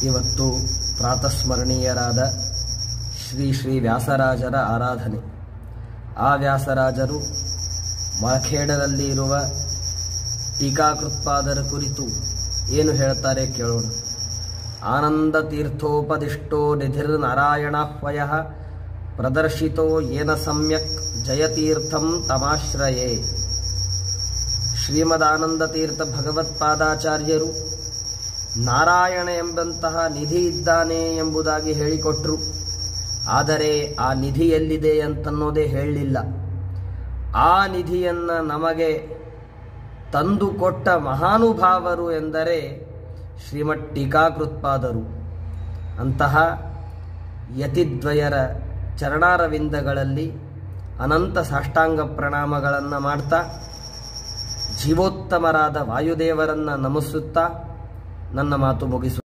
ಇವತ್ತು ಪ್ರಾತಸ್ಮರಣೀಯರಾದ ಶ್ರೀ ಶ್ರೀ ವ್ಯಾಸರಾಜರ ಆರಾಧನೆ ಆ ವ್ಯಾಸರಾಜರು ಮಳಖೇಡದಲ್ಲಿ ಇರುವ ಟೀಕಾಕೃತ್ಪಾದರ ಕುರಿತು ಏನು ಹೇಳ್ತಾರೆ ಕೇಳೋಣ ಆನಂದ ತೀರ್ಥೋಪದಿಷ್ಟೋ ನಿಧಿರ್ ನಾರಾಯಣಾಹ್ವಯ ಪ್ರದರ್ಶಿತೋ ಏನ ಸಮ್ಯಕ್ ಜಯತೀರ್ಥಂ ತಮಾಶ್ರಯೇ ಶ್ರೀಮದಾನಂದ ತೀರ್ಥ ಭಗವತ್ಪಾದಾಚಾರ್ಯರು ನಾರಾಯಣ ಎಂಬಂತಹ ನಿಧಿ ಇದ್ದಾನೆ ಎಂಬುದಾಗಿ ಹೇಳಿಕೊಟ್ರು ಆದರೆ ಆ ನಿಧಿ ಎಲ್ಲಿದೆ ಅಂತನ್ನೋದೇ ಹೇಳಲಿಲ್ಲ ಆ ನಿಧಿಯನ್ನು ನಮಗೆ ತಂದುಕೊಟ್ಟ ಮಹಾನುಭಾವರು ಎಂದರೆ ಶ್ರೀಮಠ್ ಟೀಕಾಕೃತ್ಪಾದರು ಅಂತಹ ಯತಿದ್ವಯರ ಚರಣಾರವಿಂದಗಳಲ್ಲಿ ಅನಂತ ಸಾಷ್ಟಾಂಗ ಪ್ರಣಾಮಗಳನ್ನು ಮಾಡ್ತಾ ಜೀವೋತ್ತಮರಾದ ವಾಯುದೇವರನ್ನು ನಮಿಸುತ್ತಾ ನನ್ನ ಮಾತು ಮುಗಿಸು